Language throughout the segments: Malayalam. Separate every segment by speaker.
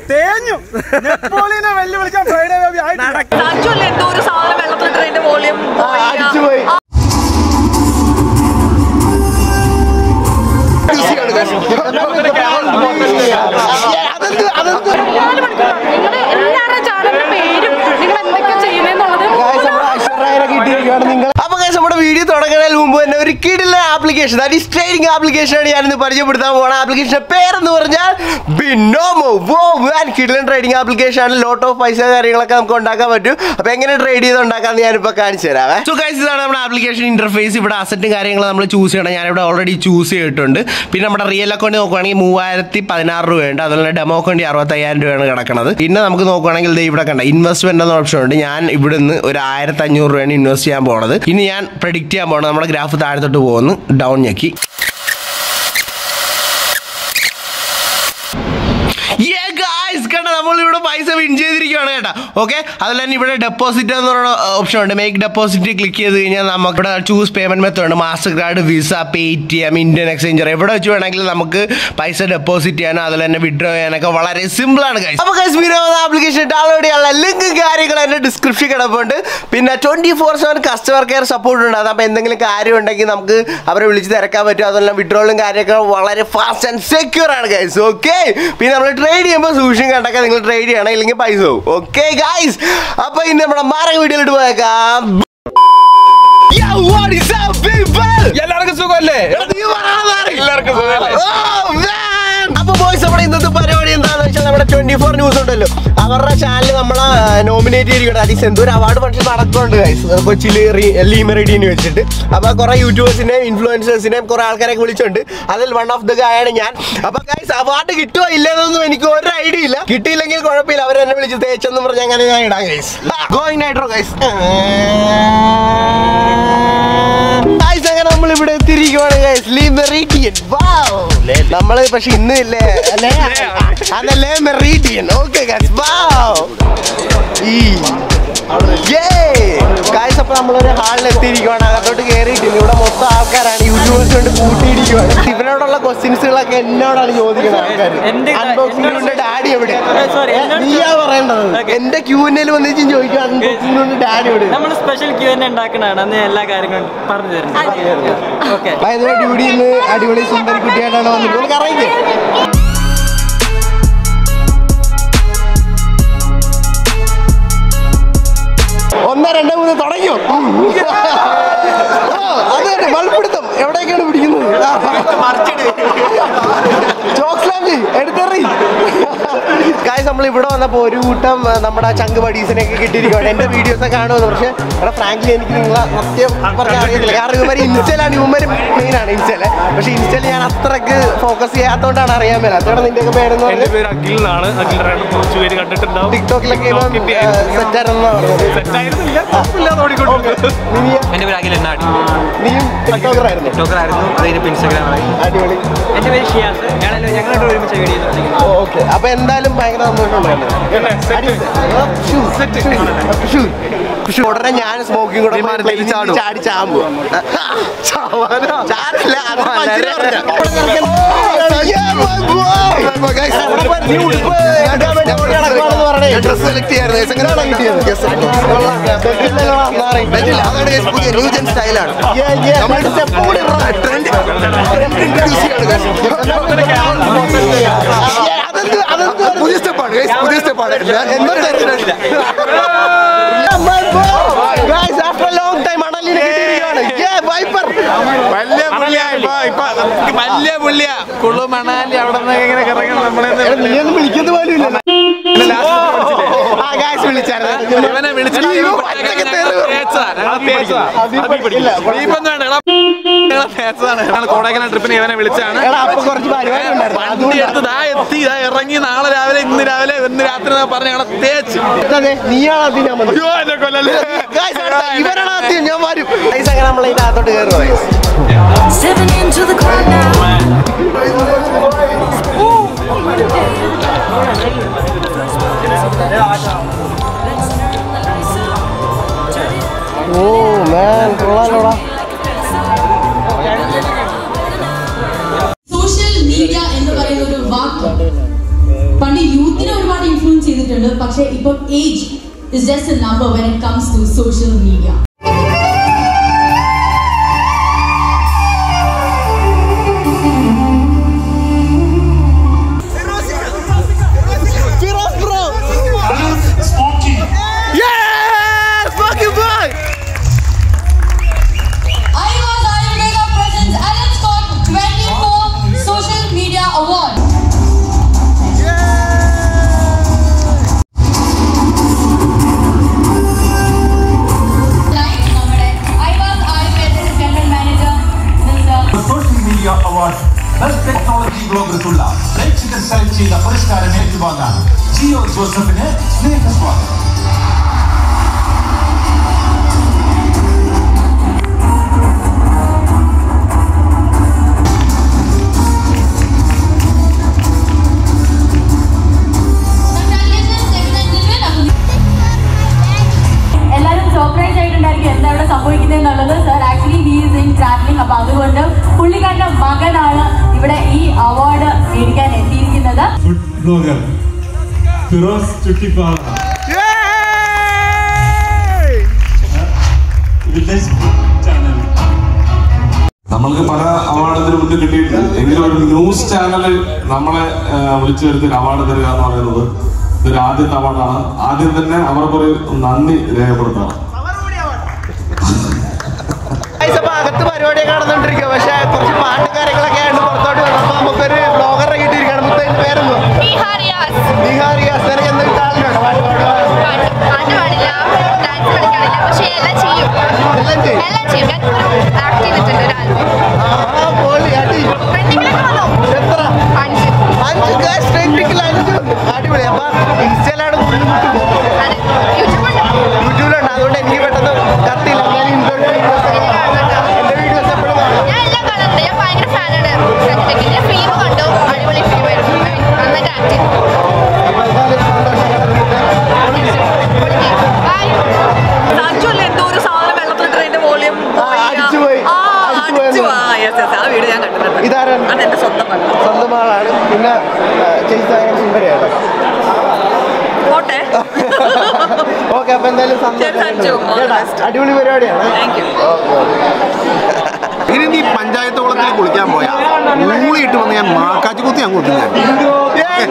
Speaker 1: തേഞ്ഞു നെപ്പോളിയനെ വെല്ലുവിളിക്കാൻ ഫ്രൈഡേ ബേബി ആയിട്ട്
Speaker 2: സാക്ഷല്ലേ എന്തോ ഒരു സാധനം വെള്ളത്തിലിട്ട് അതിന്റെ വോളിയം
Speaker 3: അടിച്ചുപോയി അതെന്ത് അതെന്ത്
Speaker 2: നിങ്ങളുടെ എല്ലാവരുടെ ചാനലിന്റെ പേരും നിങ്ങൾ എന്തൊക്കെ ചെയ്യുന്നെന്നുള്ളത്
Speaker 3: Guys, നമ്മുടെ ഐശ്വര്യനെ കിട്ടിയിരിക്കുകയാണ് നിങ്ങൾ അപ്പൊ guys, നമ്മുടെ വീഡിയോ തുടങ്ങുന്നതിന് മുമ്പ് തന്നെ ഒരു കിടില application that is trading application ആണ് ഞാനിന്ന് പരിചയപ്പെടുത്താൻ പോണ ആപ്ലിക്കേഷന്റെ പേരെന്ന് പറഞ്ഞാൽ ബിനോമോ വോ വാൻ കിടിലൻ ട്രേഡിംഗ് ആപ്ലിക്കേഷൻ ആണ് ലോട്ട് ഓഫ് പൈസ കാര്യങ്ങളൊക്കെ നമുക്ക് ഉണ്ടാക്കാൻ പറ്റും അപ്പൊ എങ്ങനെ ട്രേഡ് ചെയ്ത് ഉണ്ടാക്കാന്ന് ഞാനിപ്പോ കാണിച്ചു തരാവേ സോ ഗൈസ് ഇതാണ് നമ്മുടെ ആപ്ലിക്കേഷൻ ഇന്റർഫേസ് ഇവിടെ അസറ്റും കാര്യങ്ങളും നമ്മൾ ചൂസ് ചെയ്യണം ഞാനിവിടെ ഓൾറെഡി ചൂസ് ചെയ്തിട്ടുണ്ട് പിന്നെ നമ്മുടെ റിയൽ അക്കൗണ്ട് നോക്കുവാണെങ്കിൽ മൂവായിരത്തി പതിനാറ് രൂപയുണ്ട് അതുപോലെ ഡെമോ അക്കൗണ്ട് അറുപത്തയ്യായിരം രൂപയാണ് കിടക്കുന്നത് പിന്നെ നമുക്ക് നോക്കുവാണെങ്കിൽ ദേ ഇവിടെ കണ്ട ഇൻവെസ്റ്റ്മെന്റ് എന്ന ഓപ്ഷൻ ഉണ്ട് ഞാൻ ഇവിടുന്ന് ഒരു ആയിരത്തി അഞ്ഞൂറ് രൂപയാണ് ഇൻവെസ്റ്റ് ചെയ്യാൻ പോണത് ഇനി ഞാൻ പ്രഡിക്റ്റ് ചെയ്യാൻ പോണത് നമ്മുടെ ഗ്രാഫ് താഴത്തോട്ട് പോകുന്നു ഡൗൺ ഞെക്കി Yeah, guys, കണ്ടോ നമ്മൾ ഇവിടെ പൈസ വിൻ ചെയ്തിരിക്കുകയാണ് കേട്ടോ ഓക്കെ അതുപോലെ തന്നെ ഇവിടെ ഡെപ്പോസിറ്റ് എന്ന് പറയുന്ന ഓപ്ഷൻ ഉണ്ട് മേക്ക് ഡെപ്പോസിറ്റ് ക്ലിക്ക് ചെയ്ത് കഴിഞ്ഞാൽ നമുക്ക് ഇവിടെ ചൂസ് പേയ്മെന്റ് മെത്തേഡ് ഉണ്ട് master card Visa Paytm Indian exchanger എവിടെ വെച്ച് വേണമെങ്കിലും നമുക്ക് പൈസ ഡെപ്പോസിറ്റ് ചെയ്യാനോ അതുപോലെ തന്നെ വിഡ്രോ ചെയ്യാനൊക്കെ വളരെ സിമ്പിൾ ആണ് ഗൈസ് അപ്പോൾ ഗൈസ് വിനോദ ആപ്ലിക്കേഷൻ ഡൗൺലോഡ് ചെയ്യാനുള്ള ലിങ്കും കാര്യങ്ങളും എൻ്റെ ഡിസ്ക്രിപ്ഷൻ കിടപ്പുണ്ട് പിന്നെ twenty four seven customer care support ഉണ്ട് അപ്പോൾ എന്തെങ്കിലും കാര്യം ഉണ്ടെങ്കിൽ നമുക്ക് അവരെ വിളിച്ച് തിരക്കാൻ പറ്റും അതുപോലെ വിഡ്രോളും കാര്യമൊക്കെ വളരെ ഫാസ്റ്റ് ആൻഡ് സെക്യൂർ ആണ് ഗൈസ് ഓക്കെ പിന്നെ നമ്മൾ ട്രേഡ് ചെയ്യുമ്പോൾ സൂക്ഷിച്ചും കണ്ടൊക്കെ നിങ്ങൾ ട്രേഡ് ചെയ്യണം ഇല്ലെങ്കിൽ പൈസ പോകും ഓക്കെ ഗൈസ് അപ്പൊ ഇന്ന് നമ്മുടെ മാറക വീഡിയോയിലോട്ട് പോയേക്കാം Yo, what is up, people?
Speaker 1: എല്ലാവർക്കും സുഖമല്ലേ
Speaker 3: നീ പറയണ മാറി. Oh, man. അപ്പൊ ബോയ്സ് നമ്മുടെ ഇന്നത്തെ പരിപാടി എന്താണെന്ന് വെച്ചാൽ നമ്മുടെ ട്വന്റി ഫോർ ന്യൂസ് ഉണ്ടല്ലോ അവരുടെ ചാനൽ നമ്മളെ നോമിനേറ്റ് ചെയ്തിരിക്കണം അതീസ് എന്തോ ഒരു അവാർഡ് ഫംഗ്ഷൻ നടക്കുന്നുണ്ട് ഗൈസ് കൊച്ചിയിൽ ലീമറീഡിന് വെച്ചിട്ട് അപ്പൊ കുറെ യൂട്യൂബേഴ്സിനെയും ഇൻഫ്ലുവൻസേഴ്സിനെയും കുറെ ആൾക്കാരൊക്കെ വിളിച്ചിട്ടുണ്ട് അതിൽ വൺ ഓഫ് ദ ഗായാണ് ഞാൻ അപ്പൊ ഗൈസ് അവാർഡ് കിട്ടുമോ ഇല്ലെന്നൊന്നും എനിക്ക് ഒരു ഐഡിയ ഇല്ല കിട്ടിയില്ലെങ്കിൽ കുഴപ്പമില്ല അവർ എന്നെ വിളിച്ച് തേച്ചെന്ന് പറഞ്ഞ് അങ്ങനെ ഞാൻ ഇടാം guys going nitro guys guys അങ്ങനെ നമ്മൾ ഇവിടെ എത്തിയിരിക്കുവാണ് ഗൈസ് ലീമെറീഡിയൻ വാവ് നമ്മള് പക്ഷെ ഇന്ന് ഇല്ലേ അതല്ലേ മെറീഡിയൻ ഓക്കെ ഗൈസ് വാവ് ഈ ഗായ്സ് അപ്പൊ നമ്മളൊരു ഹാളിൽ എത്തിയിരിക്കുവാണ് അകത്തോട്ട് കയറിയിട്ടില്ല ഇവിടെ മൊത്തം ആൾക്കാരാണ് യൂട്യൂബേഴ്സ് കൊണ്ട് കൂട്ടിയിരിക്കുവാണ് ഇവരോടുള്ള ക്വസ്റ്റ്യൻസുകളൊക്കെ എന്നോടാണ് ചോദിക്കുന്നത് ആൾക്കാർ അൺബോക്സിംഗിന്റെ ഡാഡി എവിടെ നീയാ പറയേണ്ടത് എന്റെ ക്യൂനിൽ വന്നിച്ചും ചോദിക്കും അൺബോക്സിംഗിന്റെ ഡാഡി എവിടെ
Speaker 4: നമ്മൾ സ്പെഷ്യൽ ക്യൂ തന്നെ ഉണ്ടാക്കണതാണ് അന്ന് എല്ലാ കാര്യങ്ങളും പറഞ്ഞു തരുന്നത് ഓക്കെ
Speaker 3: വയതുവ ഡ്യൂഡിയിൽ നിന്ന് അടിപൊളി സുന്ദരി കുട്ടിയായിട്ടാണ് വന്നിട്ട് നമുക്ക് അറിയില്ലേ ഒന്ന് രണ്ട് മൂന്ന് തുടങ്ങിയോ ആ, അത് തന്നെ മൽപ്പിടുത്തം എവിടേക്കാണ് പിടിക്കുന്നത് ചോക്സ്ലാൻഡ് എടുത്തെറി കാര്യം നമ്മൾ ഇവിടെ വന്നപ്പോൾ ഒരു കൂട്ടം ആ, നമ്മുടെ ചങ്ക് ബഡീസിനെയൊക്കെ കിട്ടിയിരിക്കുകയാണ് എൻ്റെ വീഡിയോസ് കാണുമെന്ന് പക്ഷേ ഇവിടെ ഫ്രാങ്ക്ലി എനിക്ക് നിങ്ങളെ സത്യം പറഞ്ഞാൽ അറിയത്തില്ല കാരണം ഇവർ ഇൻസ്റ്റയിലാണ് ഇവന്മാർ മെയിനാണ് ഇൻസ്റ്റയില് പക്ഷേ ഇൻസ്റ്റയിൽ ഞാൻ അത്രക്ക് ഫോക്കസ് ചെയ്യാത്തതുകൊണ്ടാണ് അറിയാൻ മേലാത്ത ഇവിടെ നിന്റെയൊക്കെ പേരെന്ന്
Speaker 5: എന്റെ
Speaker 3: പറഞ്ഞാൽ
Speaker 5: പേര് അഖിൽ എന്നാണ് അഖിൽ റേണു കുറച്ച് പേര് കണ്ടിട്ടുണ്ടാവും
Speaker 3: ടിക്ടോക്കിലൊക്കെ ഇവൻ സെറ്റാണെന്ന് പറഞ്ഞത്
Speaker 5: സെറ്റായിരുന്നില്ല കുഴപ്പമില്ലാതെ ഓടിക്കൊണ്ടിരുന്നു
Speaker 3: നീ
Speaker 4: എൻ്റെ പേര് അഖിൽ എന്നാടി
Speaker 3: നീയും ടിക്ടോക്കർ ആയിരുന്നു
Speaker 4: ടിക്ടോക്കർ ആയിരുന്നു അത് കഴിഞ്ഞപ്പോൾ ഇൻസ്റ്റാഗ്രാമായി
Speaker 3: അടിപൊളി
Speaker 4: എൻ്റെ പേര് ഷിയാസ് ഞങ്ങളല്ലോ ഞങ്ങളോട് ഒരുമിച്ച് വീഡിയോ ചെയ്തു
Speaker 3: ഓക്കെ അപ്പൊ എന്തായാലും ഭയങ്കര സന്തോഷമുണ്ടായിരുന്നു ഉടനെ ഞാൻ സ്മോക്കിംഗ് കൂടെ പോയി ചാടി ചാടി ചാമ്പു ചാടില്ല അത് മനുഷ്യര് പറഞ്ഞ. നീ ഉടുപ്പ് എടുക്കാൻ വേണ്ടി ഓടി നടക്കുവാണെന്ന് പറഞ്ഞേ.
Speaker 6: ഡ്രസ് സെലക്ട് ചെയ്യായിരുന്നു
Speaker 3: ഇതാണോ കിട്ടിയത്? കൊള്ളാം. ബെറ്റില്ലല്ലോ, നാറി.
Speaker 6: അതാണ് guys പുതിയ ന്യൂജൻ സ്റ്റൈലാണ്
Speaker 3: Yeah, yeah. രണ്ട് step കൂടി ഇടണം.
Speaker 6: ട്രെൻഡ് ഇൻട്രൊഡ്യൂസ് ചെയ്യാണ് guys.
Speaker 3: Yeah, അതെന്ത് അതെന്ത്
Speaker 6: പുതിയ സ്റ്റെപ്പാണ് പുതിയ സ്റ്റെപ്പാണ്
Speaker 3: എന്താ തരുന്നത് Guys, after a long time അണലിനെ കിട്ടിയിരിക്കുകയാണ്. Yeah, Viper.
Speaker 5: വലിയ പുള്ളിയാ ഇപ്പൊ ഇപ്പൊ വലിയ പുള്ളിയാ കുളു മണാലി അവിടെ നിന്ന് ഇങ്ങനെ ഇറങ്ങണം നമ്മളെ
Speaker 3: എടാ, നീ ഒന്നും വിളിക്കുന്നത് പോലും ഇല്ലല്ലോ. ആ, guys വിളിച്ചായിരുന്നു.
Speaker 5: ഇവനെ വിളിച്ചിട്ട്
Speaker 3: അയ്യോ,
Speaker 5: ഇവൻ
Speaker 3: പച്ചക്ക്
Speaker 5: ഞങ്ങളെ
Speaker 3: തെറി.
Speaker 5: തേച്ചാ, ഞങ്ങളെ തേച്ചാ.
Speaker 3: ഇല്ല,
Speaker 5: ദീപം വേണ്ട എടാ ഞങ്ങളെ തേച്ചതാണ് ഞങ്ങൾ കോടൈക്കനാൽ ട്രിപ്പിന് ഇവനെ വിളിച്ചാണ്
Speaker 3: എടാ, അപ്പൊ കുറച്ച് പരിപാടി ഉണ്ടായിരുന്നു.
Speaker 5: വണ്ടി എടുത്ത് ദാ എത്തി ദാ ഇറങ്ങി നാളെ രാവിലെ ഇന്ന് രാവിലെ ഇന്ന് രാത്രി എന്നൊക്കെ പറഞ്ഞ് ഞങ്ങളെ തേച്ച്
Speaker 3: അതെ, നീയാണ് ആദ്യം ഞാൻ വന്നത്.
Speaker 5: അയ്യോ എന്നെ കൊല്ലല്ലേ
Speaker 3: Guys, അടുത്ത ഇവരാണ് ആദ്യം ഞാൻ വരും Guys, അങ്ങനെ നമ്മൾ ഇതിന്റെ അകത്തോട്ട് കയറുക
Speaker 2: Stepping into the crowd now.
Speaker 3: Oh man കൊള്ളാലോടാ
Speaker 7: സോഷ്യൽ മീഡിയ എന്ന് പറയുന്ന ഒരു വാക്ക് പണ്ട് യൂത്തിന് ഒരുപാട് ചെയ്തിട്ടുണ്ട് പക്ഷേ ഇപ്പം age is just a number when it comes to social media I was Ayurveda presents Alan Scott 24 Social Media Award. Tonight, നമ്മുടെ I was Ayurveda General Manager, Mr.
Speaker 8: Social media award best technology ബ്ലോഗർക്കുള്ള പ്രേക്ഷകർ സെലക്ട് ചെയ്ത പുരസ്കാരം ഏറ്റുവാങ്ങാൻ ജിയോ ജോസഫിന് സ്നേഹസ്വാഗതം
Speaker 7: Congratulations, ladies and gentlemen. എല്ലാവരും സർപ്രൈസ് ആയിട്ടുണ്ടായിരിക്കും എന്താ ഇവിടെ സംഭവിക്കുന്നത് എന്നുള്ളത് sir actually he is in travelling അപ്പൊ അതുകൊണ്ട് പുള്ളിക്കാരന്റെ മകനാണ് ഇവിടെ ഈ അവാർഡ് മേടിക്കാൻ എത്തിയിരിക്കുന്നത്
Speaker 8: food blogger Firoz Chuttippara village channel
Speaker 9: നമ്മൾക്ക് പല അവാർഡിന് മുന്നിൽ കിട്ടിയിട്ടുണ്ട് എങ്കിലും ഒരു ന്യൂസ് ചാനൽ നമ്മളെ ആ, വിളിച്ചു വരുത്തി അവാർഡ് തരിക എന്ന് പറയുന്നത് ഇതൊരു ആദ്യത്തെ അവാർഡാണ് ആദ്യം തന്നെ അവർക്ക് ഒരു നന്ദി രേഖപ്പെടുത്തണം
Speaker 3: Guys, അപ്പൊ അകത്ത് പരിപാടിയൊക്കെ നടന്നുകൊണ്ടിരിക്കുക പക്ഷെ കുറച്ച് പാട്ടും കാര്യങ്ങളൊക്കെ ആയിട്ട് പുറത്തോട്ട് വന്നു അപ്പൊ നമുക്കൊരു ബ്ലോഗറെ കിട്ടിയിരിക്കുകയാണ് മുത്തതിന്റെ പേരെന്തോ
Speaker 2: നിഹാരിയാസ്
Speaker 3: നിഹാരിയാസ് നിനക്ക് എന്തെങ്കിലും താല്പര്യമുണ്ടോ പാട്ട് പാടുവാൻ?
Speaker 2: പാട്ട് പാടില്ല ഡാൻസ് കളിക്കാറില്ല പക്ഷെ എല്ലാം ചെയ്യും
Speaker 3: എല്ലാം ചെയ്യും
Speaker 2: എല്ലാം ചെയ്യും ഞാൻ ഒരു ആക്ട് ചെയ്തിട്ടുണ്ട് ഒരു ആൽബം
Speaker 3: ആ, പൊളി, അടി.
Speaker 2: ട്രെൻഡിങ്ങിലൊക്കെ വന്നു
Speaker 3: എത്ര
Speaker 2: അഞ്ച്
Speaker 3: അഞ്ച് guys, ട്രെൻഡിങ്ങിൽ അഞ്ച് വന്നു. അടിപൊളി അപ്പൊ ഇൻസ്റ്റയിലാണ്
Speaker 2: അതെ യൂട്യൂബുണ്ട്
Speaker 3: യൂട്യൂബിലുണ്ട് അതുകൊണ്ട് എനിക്ക് പെട്ടെന്ന് കത്തില്ല ഞാൻ ഇൻസ്റ്റോൾ എന്റെ വീഡിയോസ് എപ്പോഴും കാണും
Speaker 2: ഞാൻ എല്ലാം കാണുന്നുണ്ട് ഞാൻ ഭയങ്കര ഫാനാണ് സഞ്ജിതയ്ക്ക് ഞാൻ ഫിലിം കണ്ടു അടിപൊളി ഫിലിം ആയിരുന്നു I mean, നന്നായിട്ട് ആക്ട് ചെയ്തു
Speaker 3: അപ്പൊ എന്തായാലും സന്തോഷം
Speaker 2: ബൈ
Speaker 10: സഞ്ജുല്ലേ എന്തോ ഒരു സാധനം വെള്ളത്തിലിട്ടതിന്റെ വോളിയം
Speaker 3: ആ, അടിച്ചുപോയി.
Speaker 10: ആ
Speaker 3: അടിച്ചുപോയി.
Speaker 10: അടിച്ചു ആ യെസ് യെസ് ആ വീട് ഞാൻ കണ്ടിട്ടുണ്ട്
Speaker 3: ഇതാരാണ്
Speaker 10: അതെന്റെ സ്വന്തം മകൾ
Speaker 3: സ്വന്തം ആളാണ് പിന്നെ ആ, ചേച്ചി ഭയങ്കര സുന്ദരിയാണ്
Speaker 10: പോട്ടെ
Speaker 3: ഓക്കെ അപ്പൊ എന്തായാലും
Speaker 10: ശരി, സഞ്ജു.
Speaker 3: സന്തോഷം
Speaker 10: All the
Speaker 3: കേട്ടാ,
Speaker 10: best.
Speaker 3: അടിപൊളി പരിപാടിയാണ്
Speaker 10: താങ്ക് യു
Speaker 6: ഇനി നീ പഞ്ചായത്ത് കുളത്തിൽ കുളിക്കാൻ പോയാ ഊളിയിട്ട് വന്ന് ഞാൻ മാക്കാച്ചു കുത്തി അങ്ങ് കുത്തി ഞാൻ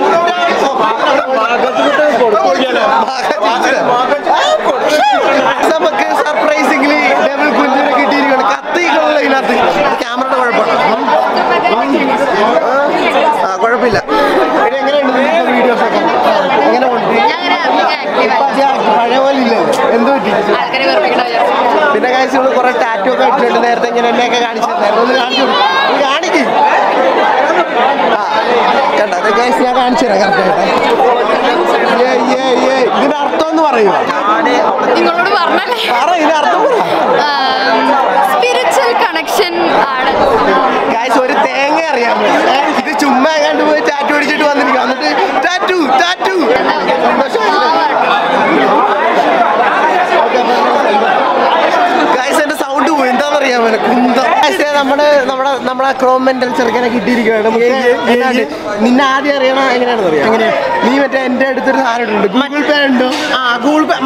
Speaker 3: നമുക്ക് സർപ്രൈസിംഗ്ലി ഡബിൾ കുഞ്ഞിനെ കിട്ടിയിരിക്കണം കത്തികളുള്ള ഇതിനകത്ത് ക്യാമറയുടെ കുഴപ്പമാണ് ആ കുഴപ്പമില്ല ഇത് എങ്ങനെയുണ്ട് വീഡിയോസ് ഒക്കെ എങ്ങനെ ഉണ്ട്
Speaker 2: ഞാൻ അങ്ങനെ ആക്റ്റീവ്
Speaker 3: ഇപ്പൊ അധികം പഴയ പോലെ ഇല്ല എന്ത് പറ്റി
Speaker 2: ആൾക്കാരെ വെറുപ്പിക്കണ വിചാരിച്ചു
Speaker 3: പിന്നെ കാഴ്ച കുറെ ടാറ്റു ഒക്കെ ഇട്ടിട്ടുണ്ട് നേരത്തെ ഇങ്ങനെ എന്നെയൊക്കെ കാണിച്ചു തന്നായിരുന്നു ഒന്ന് കാണിച്ചു കൊടുക്ക്. ഒന്ന് കാണിക്ക് കണ്ട അത് guys ഞാൻ കാണിച്ചു തരാം കറക്റ്റായിട്ട് ഇതിന്റെ അർത്ഥം എന്ന് പറയുമോ
Speaker 2: നിങ്ങളോട് പറഞ്ഞല്ലേ
Speaker 3: പറ ഇതിന്റെ അർത്ഥം പറ
Speaker 2: സ്പിരിച്വൽ കണക്ഷൻ ആണ്
Speaker 3: ഗായ്സ് ഒരു തേങ്ങ അറിയാമോ ഏ, ഇത് ചുമ്മാ കണ്ടു പോയി ടാറ്റു അടിച്ചിട്ട് വന്നിരിക്കും എന്നിട്ട് ടാറ്റു ടാറ്റു ഗായ്സ് എന്റെ സൗണ്ട് പോയി എന്താന്ന് അറിയാമോ കുന്തം Guys, ദേ നമ്മുടെ നമ്മുടെ നമ്മുടെ ക്രോമെന്റൽ ചെറുക്കനെ കിട്ടിയിരിക്കുകയാണ് നമുക്ക് എന്നാണ്ട് നിന്നെ ആദ്യം അറിയണം എങ്ങനെയാണെന്ന് അറിയാം എങ്ങനെ നീ മറ്റേ എന്റെ അടുത്തൊരു സാധനം ഉണ്ട് ഗൂഗിൾ പേ ഉണ്ടോ ആ ഗൂഗിൾ പേ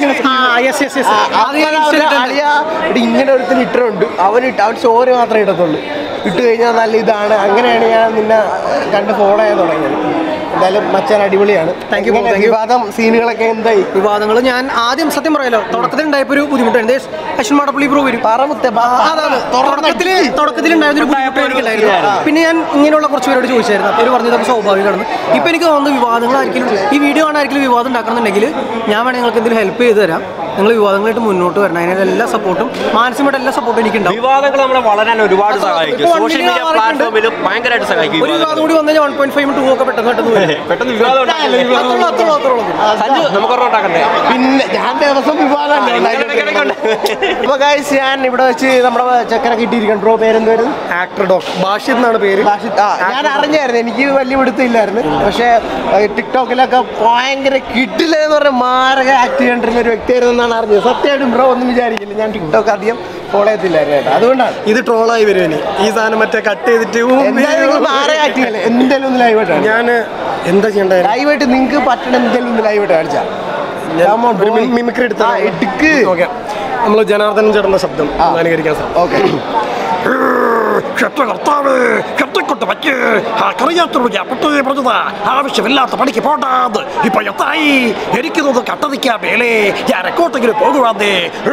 Speaker 3: അളിയ ഇങ്ങനെ ഒരുത്തിന് ഇട്ടിട്ടുണ്ട് അവൻ ഇട്ട് അവൻ സ്റ്റോറി മാത്രമേ ഇടത്തുള്ളൂ ഇട്ട് കഴിഞ്ഞാൽ നല്ല ഇതാണ് അങ്ങനെയാണ് ഞാൻ നിന്നെ കണ്ട് ഫോളോ ചെയ്യാൻ തുടങ്ങിയത് എന്തായാലും മച്ചാൻ അടിപൊളിയാണ് ഇങ്ങനെ വിവാദം സീനുകളൊക്കെ എന്തായി
Speaker 1: വിവാദങ്ങൾ ഞാൻ ആദ്യം സത്യം പറയാലോ തുടക്കത്തിൽ ഉണ്ടായപ്പോ ഒരു ബുദ്ധിമുട്ടുണ്ട് അശ്വൻ മാടപ്പള്ളി ബ്രോ വരും
Speaker 3: പറമുത്തെ
Speaker 1: അതാണ് തുടക്കത്തിൽ തുടക്കത്തിൽ ഉണ്ടായിരുന്ന ഒരു ബുദ്ധിമുട്ട് എനിക്കുണ്ടായിരുന്നു പിന്നെ ഞാൻ ഇങ്ങനെയുള്ള കുറച്ച് പേരോട് ചോദിച്ചായിരുന്നു അപ്പോൾ അവർ പറഞ്ഞത് നമുക്ക് സ്വാഭാവികമാണ് ഇപ്പൊ എനിക്ക് തോന്നുന്നത് വിവാദങ്ങളായിരിക്കും ഈ വീഡിയോ ആണായിരിക്കും വിവാദം ഉണ്ടാക്കണമെന്നുണ്ടെങ്കിൽ ഞാൻ വേണമെങ്കിൽ നിങ്ങൾക്ക് എന്തെങ്കിലും ഹെൽപ്പ് ചെയ്ത് തരാം നിങ്ങൾ വിവാദങ്ങളായിട്ട് മുന്നോട്ട് വരണം അതിനുള്ള എല്ലാ സപ്പോർട്ടും മാനസികമായിട്ട് എല്ലാ സപ്പോർട്ടും എനിക്കുണ്ടാവും
Speaker 4: വിവാദങ്ങൾ നമ്മളെ വളരാൻ ഒരുപാട്
Speaker 1: അപ്പൊ
Speaker 4: സഹായിക്കും
Speaker 1: ഇപ്പൊ
Speaker 4: സോഷ്യൽ
Speaker 1: one
Speaker 4: മീഡിയ
Speaker 1: million
Speaker 4: പ്ലാറ്റ്ഫോമിൽ ഭയങ്കരമായിട്ട് സഹായിക്കും
Speaker 1: ഒരു വിവാദം കൂടി വന്നു കഴിഞ്ഞാൽ വൺ പോയിന്റ് ഫൈവ് ടു ഒക്കെ പെട്ടെന്ന് പെട്ടെന്ന് വരും
Speaker 4: പെട്ടെന്ന് വിവാദം ഉണ്ടാക്കില്ല.
Speaker 1: അത്രയുള്ളൂ, അത്രയുള്ളൂ, അത്രയുള്ളൂ.
Speaker 4: സഞ്ജു നമുക്ക് ഒരെണ്ണം ഉണ്ടാക്കണ്ടേ
Speaker 3: പിന്നെ ഞാൻ ദിവസം വിവാദം അപ്പൊ ഗൈസ് ഞാൻ ഇവിടെ വെച്ച് നമ്മുടെ ചെക്കനെ കിട്ടിയിരിക്കണം ബ്രോ പേരെന്തായിരുന്നു
Speaker 1: ആക്ടർ ഡോക്ടർ ബാഷിദ് എന്നാണ് പേര്
Speaker 3: റാഷിദ് ആ ഞാൻ അറിഞ്ഞായിരുന്നു എനിക്ക് വലിയ പിടുത്തമില്ലായിരുന്നു പക്ഷേ ഏഹ്, ടിക്ടോക്കിലൊക്കെ ഭയങ്കര കിട്ടില്ല എന്ന് പറഞ്ഞ മാരക ആക്ട് ചെയ്യേണ്ടിരുന്ന ഒരു വ്യക്തിയായിരുന്നു എന്നാണ് അറിഞ്ഞത് സത്യമായിട്ടും ബ്രോ ഒന്നും വിചാരിക്കില്ല ഞാൻ ടിക്ടോക്ക് അധികം ഫോളോ ചെയ്തില്ലായിരുന്നു കേട്ടോ അതുകൊണ്ടാണ്
Speaker 11: ഇത് ട്രോളായി വരും ഇനി ഈ സാധനം മറ്റേ കട്ട് ചെയ്തിട്ട് ഊ,
Speaker 3: എന്തായാലും നിങ്ങൾ മാറി ആക്ടിങ്ങല്ലേ എന്തായാലും ഒന്ന് ലൈവ് ആയിട്ടാണ്
Speaker 11: ഞാൻ എന്താ ചെയ്യണ്ടേ
Speaker 3: ലൈവ് ആയിട്ട് നിങ്ങൾക്ക് പറ്റണ എന്തായാലും ഒന്ന് ലൈവ് ആയിട്ട് കാണിച്ചാ
Speaker 11: ഒരു മി- മിമിക്രി എടുത്ത
Speaker 3: എടുക്ക്
Speaker 11: ഓക്കെ നമ്മൾ ജനാർദ്ദനൻ ചേട്ടന്റെ ശബ്ദം അനുകരിക്കാൻ സാർ
Speaker 3: ഓക്കെ
Speaker 11: കർത്താവ് കെട്ടിക്കൊണ്ട് വയ്ക്ക് കറിയാത്തുള്ള അപ്പത്തേ പറഞ്ഞതാ ആവശ്യമില്ലാത്ത പണിക്ക് പോട്ടാത് ഇപ്പൊ എത്തായി എനിക്കുന്നത് കട്ടതിക്കാ മേലെ ഞാൻ എക്കോട്ടെങ്കിലും പോകുവാന്നേ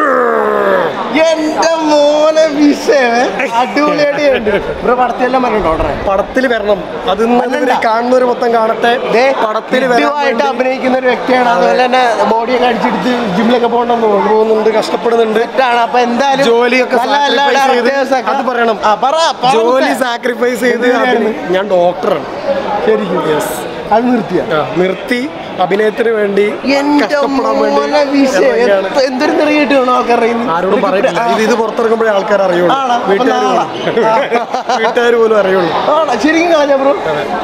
Speaker 3: എന്റെ മോനെ വിഷയം അടിപൊളിയായിട്ട് ഇവിടെ പടത്തിലെല്ലാം പറഞ്ഞിട്ടോ ഓർഡറെ
Speaker 11: പടത്തിൽ വരണം അത് കാണുന്നവര് മൊത്തം കാണട്ടെ പടത്തിൽ
Speaker 3: ആയിട്ട് അഭിനയിക്കുന്ന ഒരു വ്യക്തിയാണ് അതുപോലെ തന്നെ ബോഡിയൊക്കെ അടിച്ചെടുത്ത് ജിമ്മിലൊക്കെ പോകണമെന്ന്
Speaker 11: പോകുന്നുണ്ട് കഷ്ടപ്പെടുന്നുണ്ട്
Speaker 3: അപ്പൊ എന്തായാലും
Speaker 11: ജോലിയൊക്കെ
Speaker 3: നല്ല നല്ല
Speaker 11: sacrifice ചെയ്ത്
Speaker 3: directors ഒക്കെ-
Speaker 11: അത് പറയണം
Speaker 3: ആ, പറ, പറ
Speaker 11: ജോലി
Speaker 3: മുത്തേ.
Speaker 11: സാക്രിഫൈസ് ചെയ്ത്
Speaker 3: എന്തിനാണ്?
Speaker 11: അഭിനയി- ഞാൻ ഡോക്ടറാണ്
Speaker 3: ശരിക്കും
Speaker 11: യെസ്
Speaker 3: അത് നിർത്തിയ
Speaker 11: നിർത്തി അഭിനയത്തിന് വേണ്ടി
Speaker 3: എന്റെ
Speaker 11: കഷ്ടപ്പെടാൻ വേണ്ടി
Speaker 3: മോനെ വിഷയം
Speaker 11: ഇറങ്ങിയാണ്.
Speaker 3: എത്ര- എന്തൊരു തെറി കിട്ടുകയാണോ ആൾക്കാരുടെ കയ്യിന്ന്?
Speaker 11: ആരോടും പറയില്ല ഇത് ഇത് പുറത്തിറങ്ങുമ്പോഴേ ആൾക്കാർ അറിയുള്ളൂ
Speaker 3: ആണോ?
Speaker 11: വീട്ടുകാർ
Speaker 3: ആണോ?
Speaker 11: വീട്ടുകാർ പോലും അറിയുള്ളൂ
Speaker 3: ആണോ? ശരിക്കും കളഞ്ഞ ബ്രോ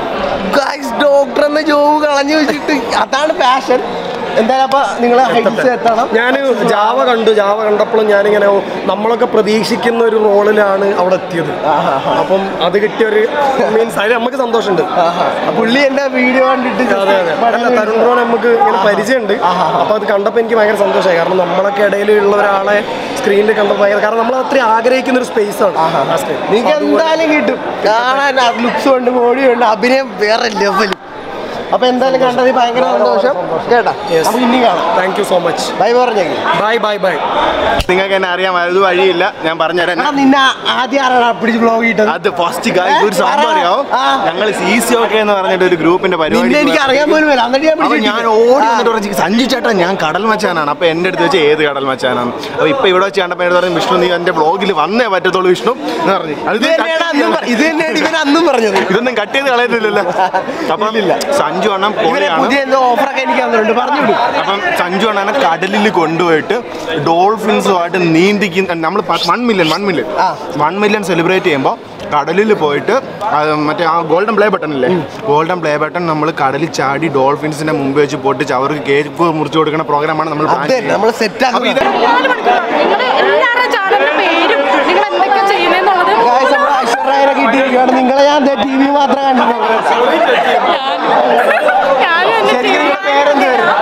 Speaker 3: ഗൈസ് ഡോക്ടർ എന്ന ജോബ് കളഞ്ഞു വെച്ചിട്ട് അതാണ് പാഷൻ എന്തായാലും അപ്പൊ നിങ്ങളെ ഹൈറ്റ്സ് എത്തണം
Speaker 11: ഞാൻ ജാവ കണ്ടു ജാവ കണ്ടപ്പോഴും ഞാനിങ്ങനെ ഓ, നമ്മളൊക്കെ പ്രതീക്ഷിക്കുന്ന ഒരു റോളിലാണ് അവിടെ എത്തിയത് അപ്പം അത് കിട്ടിയ ഒരു മീൻസ് അതിൽ നമുക്ക് സന്തോഷമുണ്ട്
Speaker 3: പുള്ളി എന്റെ വീഡിയോ കണ്ടിട്ട്
Speaker 11: അതെ അതെ അല്ല തരുൺ ബ്രോ നമുക്ക് ഇങ്ങനെ പരിചയമുണ്ട് അപ്പൊ അത് കണ്ടപ്പോൾ എനിക്ക് ഭയങ്കര സന്തോഷമായി കാരണം നമ്മളൊക്കെ ഇടയിൽ ഉള്ള ഒരാളെ സ്ക്രീനിൽ കണ്ടപ്പോൾ ഭയങ്കര കാരണം നമ്മൾ അത്രയും ആഗ്രഹിക്കുന്ന ഒരു സ്പേസ് ആണ് ആ screen.
Speaker 3: നിങ്ങൾക്ക് എന്തായാലും കിട്ടും കാണാൻ ലുക്സ് ഉണ്ട് ബോഡി ഉണ്ട് അഭിനയം വേറെ ലെവലും അപ്പൊ എന്തായാലും കണ്ടത് ഭയങ്കര സന്തോഷം കേട്ടാ അപ്പൊ ഇനി കാണാം
Speaker 11: thank you so much
Speaker 3: bye പറഞ്ഞേക്ക്
Speaker 11: ബൈ ബൈ ബൈ
Speaker 6: നിങ്ങൾക്ക് എന്നെ അറിയാം അത് വഴിയില്ല ഞാൻ പറഞ്ഞുതരാം
Speaker 3: എടാ, നിന്നെ ആദ്യം ആരാണ് പിടിച്ച് ബ്ലോഗ് ഇട്ടത്
Speaker 6: അത് ഫസ്റ്റ് ഒരു സംഭവം അറിയാമോ ഞങ്ങൾ സി സി ഓക്കെ എന്ന് പറഞ്ഞിട്ട് ഒരു ഗ്രൂപ്പിന്റെ
Speaker 3: നിന്നെ എനിക്ക് അറിയാൻ പോലും വരാം എന്നിട്ട് ഞാൻ
Speaker 6: അപ്പൊ
Speaker 3: പിടിച്ച്
Speaker 6: ഞാൻ
Speaker 3: ഇട്ടത്.
Speaker 6: ഓടി
Speaker 3: ആ.
Speaker 6: വന്നിട്ട് പറഞ്ഞു സഞ്ജു ചേട്ടാ ഞാൻ കടൽ മച്ചാനാണ് അപ്പൊ എന്റെ അടുത്ത് വെച്ച് ഏത് കടൽ മച്ചാനാണ് അപ്പൊ ഇപ്പൊ ഇവിടെ വെച്ച് കണ്ടപ്പോ എന്നോട് പറഞ്ഞു വിഷ്ണു നീ എന്റെ വ്ളോഗിൽ വന്നേ പറ്റത്തുള്ളൂ വിഷ്ണു എന്ന് പറഞ്ഞു അത്
Speaker 3: ഇത് തന്നെയാണ് അന്നും പറ- ഇത് തന്നെയാണ് ഇവൻ അന്നും പറഞ്ഞത്
Speaker 6: ഇതൊന്നും കട്ട് ചെയ്ത് കളയുന്നില്ലല്ലോ അപ്പം സഞ്ജു അണ്ണൻ
Speaker 3: ഇവരെ
Speaker 6: പോലെയാണ്
Speaker 3: പുതിയ എന്തോ ഓഫറൊക്കെ എനിക്ക് തന്നിട്ടുണ്ട് പറഞ്ഞു വിടും
Speaker 6: അപ്പം സഞ്ജു അണ്ണനെ കടലിൽ കൊണ്ടുപോയിട്ട് ഡോൾഫിൻസുമായിട്ട് നീന്തിക്കുന്ന നമ്മൾ one million one million one million celebrate ചെയ്യുമ്പോൾ കടലിൽ പോയിട്ട് അത് മറ്റേ ആ ഗോൾഡൻ പ്ലേ ബട്ടൺ ഇല്ലേ ഗോൾഡൻ പ്ലേ ബട്ടൺ നമ്മൾ കടലിൽ ചാടി ഡോൾഫിൻസിന്റെ മുമ്പ് വെച്ച് പൊട്ടിച്ച് അവർക്ക് കേക്ക് മുറിച്ച് കൊടുക്കുന്ന പ്രോഗ്രാമാണ് നമ്മൾ plan
Speaker 3: അതെ
Speaker 6: ചെയ്യുന്നത്.
Speaker 3: നമ്മൾ സെറ്റ്
Speaker 6: അപ്പൊ ഇത്
Speaker 10: നിങ്ങൾ എല്ലാവരുടെ ചാനലിന്റെ പേരും നിങ്ങൾ എന്തൊക്കെ ചെയ്യുന്നതെന്നുള്ളത്
Speaker 3: Guys, നമ്മുടെ ഐശ്വര്യനെ കിട്ടിയിരിക്കുകയാണ് നിങ്ങളെ ഞാൻ ടി വി മാത്രമേ കണ്ടിട്ടുള്ളൂ
Speaker 10: ഞാനും എന്റെ
Speaker 3: ശരിക്കും നിങ്ങളുടെ പേരെന്തായിരുന്നു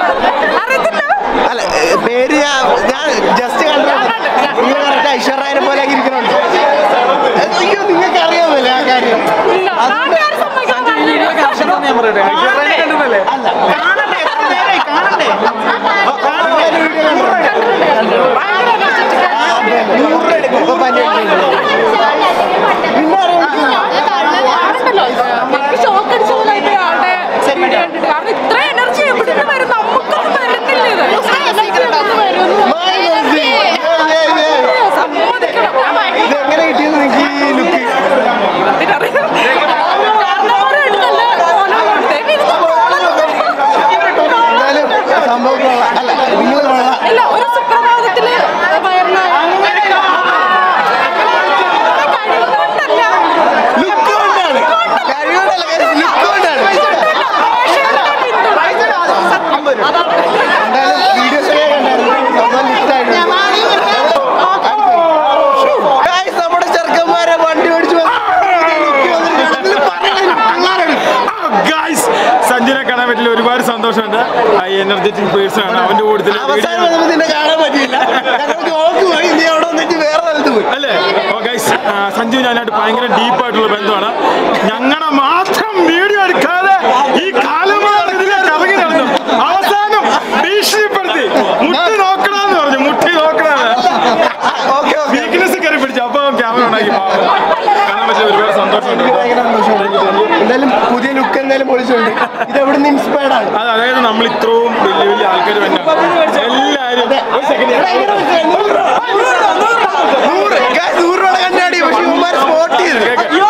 Speaker 3: അല്ല ഏ, പേര് ഞാൻ ഞാൻ ജസ്റ്റ് കണ്ടിട്ടുണ്ട് നിങ്ങൾ കറക്റ്റ് ഐശ്വര്യനെ പോലെ ഇരിക്കുന്നുണ്ട് അയ്യോ നിങ്ങൾക്ക് അറിയാമല്ലേ ആ കാര്യം അല്ല കാണണ്ടേ എത്ര നേരമായി കാണണ്ടേ നൂറ് രൂപ എടുക്കും ഇപ്പൊ പനി അടിക്കുന്നുണ്ട്. പിന്നെ
Speaker 10: ഷോക്ക് അടിച്ച പോലെ ആയിട്ട് ആളുടെ വീഡിയോ കണ്ടിട്ട് കാരണം ഇത്ര എനർജി എവിടെ നിന്ന് വരും നമുക്കൊന്നും വരുന്നില്ല ഇത്
Speaker 3: ഇതെങ്ങനെ കിട്ടിയത് നിങ്ങൾക്ക് ഈ ലുക്ക് എന്നാലും സംഭവം കൊള്ളാം. അല്ല നിങ്ങൾ കൊള്ളാം
Speaker 10: ഇല്ല ഒരു സുപ്രഭാതത്തില് വയറിന്
Speaker 3: ലുക്ക് കൊണ്ടാണ് കഴിവുകൊണ്ടല്ല ലുക്ക് കൊണ്ടാണ് എന്തായാലും വീഡിയോസ് ഒക്കെ കണ്ടായിരുന്നു സംഭവം ലിസ്റ്റായിരുന്നു Guys, നമ്മുടെ ചെറുക്കന്മാരെ വണ്ടി ഓടിച്ചു
Speaker 5: ഗായ്സ് സഞ്ജുനെ കാണാൻ പറ്റില്ല ഒരുപാട് സന്തോഷമുണ്ട് എനർജറ്റിക് പേഴ്സൺ ആണ് അവന്റെ കൂട്ടത്തിൽ
Speaker 3: അവസാനം വന്നപ്പോൾ നിന്നെ കാണാൻ പറ്റിയില്ല ഞങ്ങൾ ജോക്ക് പോയി നീ അവിടെ വന്നിട്ട് വേറെ സ്ഥലത്ത് പോയി
Speaker 5: അല്ലേ ഓ ഗൈസ് സഞ്ജു ഞാനായിട്ട് ഭയങ്കര ഡീപ്പായിട്ടുള്ള ബന്ധമാണ് ഞങ്ങളുടെ മാത്രം വീഡിയോ എടുക്കാതെ ഈ കാലമാണ് ഇതിലേക്ക് ഇറങ്ങി നടന്നു അവസാനം ഭീഷണിപ്പെടുത്തി മുട്ടി നോക്കണമെന്ന് പറഞ്ഞു മുട്ടി നോക്കണമെന്ന് വീക്ക്നെസ് കയറി പിടിച്ചു അപ്പൊ ക്യാമറ ഉണ്ടാക്കി പാവം. കാണാൻ പറ്റിയ ഒരുപാട് സന്തോഷമുണ്ട്
Speaker 3: ഭയങ്കര സന്തോഷമുണ്ട് എന്തായാലും പുതിയ ലുക്ക് എന്തായാലും പൊളിച്ചുണ്ട് ഇത് എവിടെ നിന്ന് ഇൻസ്പയർഡ് ആണ്
Speaker 5: അത് അതായത് നമ്മൾ ഇത്രയും വലിയ വലിയ ആൾക്കാർ തന്നെ എല്ലാവരും ഒരു സെക്കൻഡ്
Speaker 3: നൂറ് guys, നൂറ് രൂപയുടെ കണ്ണാടി പക്ഷെ ഇവന്മാർ സ്പോട്ട് ചെയ്ത്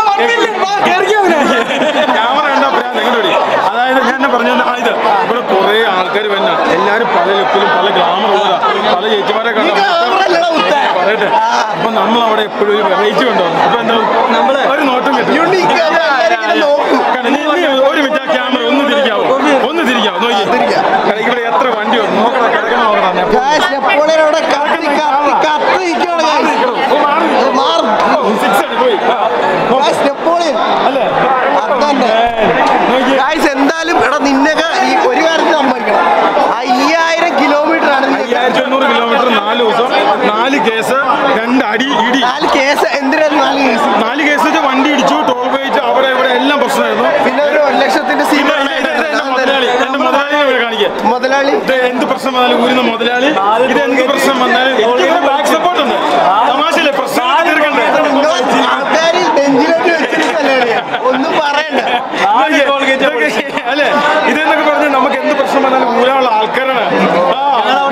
Speaker 5: ക്യാമറ കണ്ടാ പറയാം നിങ്ങളുടെ അതായത് ഞാൻ എന്നെ പറഞ്ഞു ആ, ഇത് ഇവിടെ കുറെ ആൾക്കാർ വന്ന എല്ലാരും പല ലുക്കിലും പല ഗ്ലാമർ ഉള്ളതാ പല ചേച്ചിമാരെ പറയട്ടെ അപ്പൊ നമ്മൾ അവിടെ എപ്പോഴും ഒരു വെറൈറ്റി കൊണ്ടുവന്നു അപ്പൊ എന്താ നമ്മള് ഒരു നോട്ടം കിട്ടും
Speaker 3: Unique ആണ്. എല്ലാവരും ഇങ്ങനെ നോക്കും.
Speaker 5: കാരണം നീ- നീ ഒരു മിനിറ്റ് ക്യാമറ ഒന്ന് തിരിക്കാവോ ഒന്ന് തിരിക്കാവോ നോക്കി കാരണം ഇവിടെ എത്ര വണ്ടി വന്നു നോക്കണം കിടക്കണം നോക്കണം
Speaker 3: Guys, നെപ്പോളിയൻ അവിടെ കത്തി കത്തി കത്തി നിൽക്കുകയാണ് guys. മുതലാളി
Speaker 5: ഇത് എന്ത് പ്രശ്നം വന്നാലും ഊരുന്ന മുതലാളി ഇത് എന്ത് പ്രശ്നം വന്നാലും എനിക്ക് ബാക്ക് സപ്പോർട്ട് ഉണ്ട് തമാശയില്ലേ പ്രശ്നം തീർക്കണ്ടേ
Speaker 3: ആൾക്കാരിൽ നെഞ്ചിലോട്ട് വെച്ചിരിക്കല്ലേ ഒന്നും പറയണ്ട
Speaker 5: അല്ലേ ഇതെന്നൊക്കെ പറഞ്ഞാൽ നമുക്ക് എന്ത് പ്രശ്നം വന്നാലും ഊരാനുള്ള ആൾക്കാരാണ് ആ,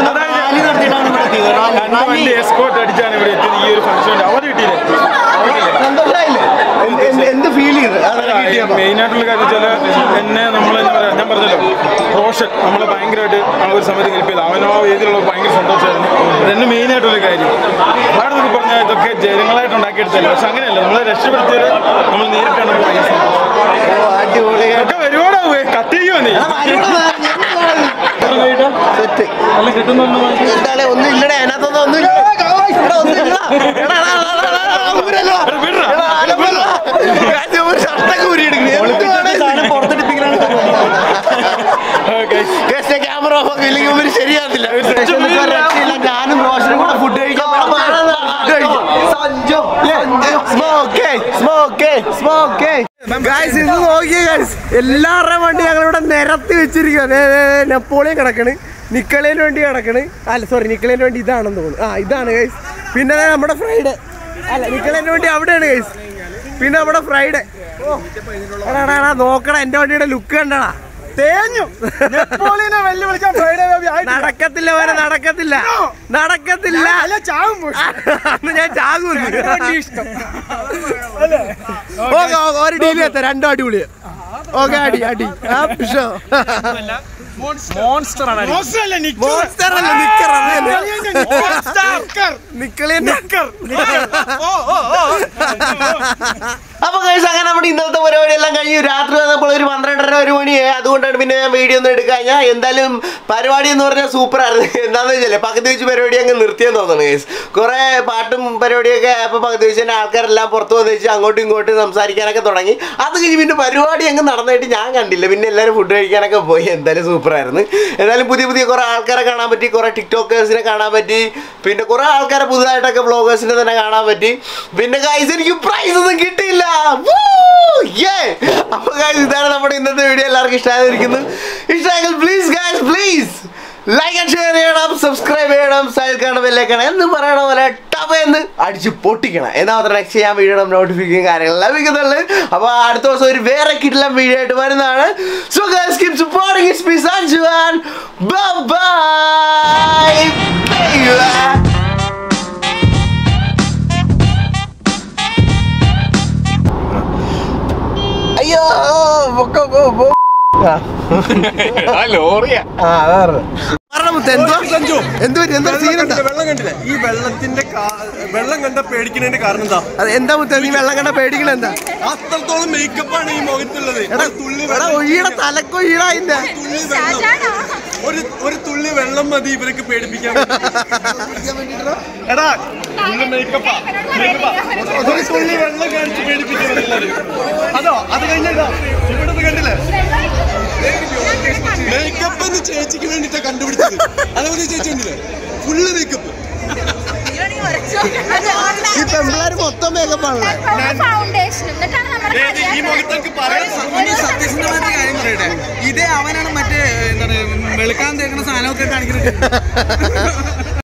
Speaker 5: രണ്ട് വണ്ടി എസ്കോട്ട് അടിച്ചാണ് ഇവിടെ എത്തിയത് ഈ ഒരു ഫംഗ്ഷനിൽ അവധി കിട്ടിയില്ലേ
Speaker 3: സന്തോഷമായില്ലേ എന്ത്- എന്ത്- എന്ത് ഫീൽ ചെയ്ത് അതൊക്കെ കിട്ടിയപ്പോ
Speaker 5: മെയിൻ ആയിട്ടുള്ള കാര്യം വെച്ചാൽ എന്നെ നമ്മൾ എന്താ പറയാ ഞാൻ പറഞ്ഞല്ലോ റോഷൻ നമ്മളെ ഭയങ്കരമായിട്ട് ആ ഒരു സമയത്ത് ഹെൽപ്പ് ചെയ്തു അവനോ ഏതിലുള്ള ഭയങ്കര സന്തോഷമായിരുന്നു ഇതെന്നെ മെയിൻ ആയിട്ടുള്ള കാര്യം അവിടെ നിന്നൊക്കെ പറഞ്ഞാൽ ഇതൊക്കെ ജനങ്ങളായിട്ട് ഉണ്ടാക്കിയെടുത്തല്ലേ പക്ഷെ അങ്ങനെയല്ല നമ്മളെ രക്ഷപ്പെടുത്തിയത് നമ്മൾ നേരിട്ടാണ് ഭയങ്കര സന്തോഷം ഒക്കെ വരുവാടാവേ കട്ട് ചെയ്യുമോ നീ
Speaker 3: സെറ്റ് എന്താണ് ഒന്നും ഇല്ലടേ അതിനകത്തൊന്നും ഒന്നും ഇല്ല ഇവിടെ ഒന്നും ഇല്ല എടാ, എടാ, എടാ, എടാ, എടാ, ഊരല്ലോ. എടാ, അലമ്പല്ലോ. കാശ് ഒരു ഷർട്ടൊക്കെ ഊരിയെടുക്കുന്നു. എന്തുവാണ് കേസിന്റെ ക്യാമറ ഓഫ് ആക്കി ഇല്ലെങ്കിൽ ഇവര് ശരിയാകത്തില്ല എന്നിട്ട് ഒരു രക്ഷയില്ല. ഞാനും റോഷനും കൂടെ ഫുഡ് കഴിക്കാൻ സ്മോക്കേ സ്മോക്കേ സ്മോക്കേ ഗായ്സ് ഇത് നോക്കിയേ ഗായ്സ് എല്ലാവരുടെയും വണ്ടി ഞങ്ങൾ ഇവിടെ നിരത്തി വെച്ചിരിക്കുക നെപ്പോളിയൻ കിടക്കണ് നിക്കളേന് വേണ്ടി കിടക്കണ് അല്ല സോറി നിക്കളേന് വേണ്ടി ഇതാണെന്ന് തോന്നുന്നു ആ ഇതാണ് ഗൈസ് പിന്നെ ദേ നമ്മുടെ ഫ്രൈഡേ അല്ല നിക്കളേന് വേണ്ടി അവിടെയാണ് ഗൈസ് പിന്നെ നമ്മുടെ ഫ്രൈഡേ ഓ എടാ എടാ, എടാ നോക്കടാ എന്റെ വണ്ടിയുടെ ലുക്ക് കണ്ടടാ തേഞ്ഞു
Speaker 5: നെപ്പോളിയനെ വെല്ലുവിളിക്കാൻ ഫ്രൈഡേ ബാബി ആയിട്ടില്ല.
Speaker 3: നടക്കത്തില്ല വരെ നടക്കത്തില്ല നടക്കത്തില്ല
Speaker 5: അല്ല ചാവും
Speaker 3: അന്ന് ഞാൻ ചാകൂല ഓക്കെ ഒരു ഡീൽ എത്താം രണ്ടും അടിപൊളി ഓക്കെ അടി അടി ആ പിഷോ
Speaker 5: മോൺസ്റ്റർ അല്ല നിക്കർ.
Speaker 3: മോൺസ്റ്റർ അല്ല നിക്കർ
Speaker 5: മോൺസ്റ്റർ.
Speaker 3: നിക്കളി അപ്പൊ കഴിച്ച് അങ്ങനെ നമ്മുടെ ഇന്നത്തെ പരിപാടി എല്ലാം കഴിഞ്ഞു രാത്രി വന്നപ്പോൾ ഒരു പന്ത്രണ്ടര ഒരു മണിയായി അതുകൊണ്ടാണ് പിന്നെ ഞാൻ വീഡിയോ ഒന്നും എടുക്കാൻ ഞാൻ എന്തായാലും പരിപാടി എന്ന് പറഞ്ഞാൽ സൂപ്പർ ആയിരുന്നു എന്താണെന്ന് വെച്ചാൽ പകുതി വെച്ച് പരിപാടി അങ്ങ് നിർത്തിയെന്ന് തോന്നുന്നു ഗൈസ് കുറെ പാട്ടും പരിപാടിയൊക്കെ ആയപ്പോൾ പകുതി വെച്ച് തന്നെ ആൾക്കാരെല്ലാം പുറത്ത് വന്ന് വെച്ച് അങ്ങോട്ടും ഇങ്ങോട്ടും സംസാരിക്കാനൊക്കെ തുടങ്ങി അത് കഴിഞ്ഞ് പിന്നെ പരിപാടി അങ്ങ് നടന്നായിട്ട് ഞാൻ കണ്ടില്ല പിന്നെ എല്ലാവരും ഫുഡ് കഴിക്കാനൊക്കെ പോയി എന്തായാലും സൂപ്പർ ആയിരുന്നു എന്തായാലും പുതിയ പുതിയ കുറെ ആൾക്കാരെ കാണാൻ പറ്റി കുറെ ടിക്ടോക്കേഴ്സിനെ കാണാൻ പറ്റി പിന്നെ കുറെ ആൾക്കാരെ പുതുതായിട്ടൊക്കെ വ്ളോഗേഴ്സിനെ തന്നെ കാണാൻ പറ്റി പിന്നെ ഗൈസ് എനിക്ക് പ്രൈസ് ഒന്നും കിട്ടിയില്ല Woo! Yeah! അപ്പൊ ഗൈസ് ഇതാണ് നമ്മുടെ ഇന്നത്തെ വീഡിയോ എല്ലാവർക്കും ഇഷ്ടമായിരിക്കുന്നു ഇഷ്ടമായെങ്കിൽ please guys please like and share ചെയ്യണം സബ്സ്ക്രൈബ് ചെയ്യണം സൈൽ കാണാൻ ബെല്ലേക്കണം എന്ന് പറയണ പോലെ ടബ എന്ന് അടിച്ച് പൊട്ടിക്കണം എന്നാൽ മാത്രം നെക്സ്റ്റ് ചെയ്യാൻ വീഡിയോ നോട്ടിഫിക്കേഷൻ കാര്യങ്ങൾ ലഭിക്കുന്നുള്ളൂ അപ്പോൾ അടുത്ത ദിവസം ഒരു വേറെ കിട്ടില്ല വീഡിയോ ആയിട്ട് വരുന്നതാണ് so guys keep supporting it's me Sanju and bye bye അയ്യോ പൊക്കോ, പോ, പോ. ആ.
Speaker 6: ലോറിയാ
Speaker 3: ആ, അതാണ്. പറഞ്ഞോ മുത്തേ, എന്തുവാ? എന്തുവാ? എന്താ scene എന്താ?
Speaker 12: വെള്ളം കണ്ടില്ല ഈ വെള്ളത്തിന്റെ കാ- വെള്ളം കണ്ട പേടിക്കുന്നതിന്റെ കാരണം എന്താ
Speaker 3: അത് എന്താ മുത്തേ നീ വെള്ളം കണ്ട പേടിക്കണ എന്താ
Speaker 12: അത്രത്തോളം മേക്കപ്പാണ് ഈ മുഖത്തുള്ളത്
Speaker 3: എടാ
Speaker 12: ഒരു തുള്ളി
Speaker 3: എടാ
Speaker 12: വെള്ളം
Speaker 3: ഒഴിയുടെ തലക്കൊഴിയുടെ അതിന്റെ
Speaker 12: തുള്ളി വെള്ളം ഒരു ഒരു തുള്ളി വെള്ളം മതി ഇവർക്ക് പേടിപ്പിക്കാൻ എടാ ഫുള്ള് മേക്കപ്പാ മേക്കപ്പാ ഒരു തുള്ളി വെള്ളം കാണിച്ച് പേടിപ്പിക്കാൻ അതോ അത് കഴിഞ്ഞാ ഇവിടെ കണ്ടില്ലേ മേക്കപ്പ് എന്ന് ചേച്ചിക്ക് വേണ്ടിട്ടാ കണ്ടുപിടിച്ചത് അതേപോലെ ചേച്ചി കണ്ടില്ലേ ഫുള്ള് മേക്കപ്പ്
Speaker 3: ഈ പെമ്പിള്ളാര് മൊത്തം മേക്കപ്പാണല്ലേ
Speaker 2: ഫൗണ്ടേഷനും എന്നിട്ടാണ് നമ്മുടെ
Speaker 12: ഈ മുഖത്തേക്ക് പറയാൻ
Speaker 13: സത്യസന്ധമായിട്ട് കാര്യം പറയട്ടെ ഇതേ അവനാണ് മറ്റേ എന്താണ് വെളുക്കാൻ തേക്കുന്ന സാധനമൊക്കെ കാണിക്കുന്നത്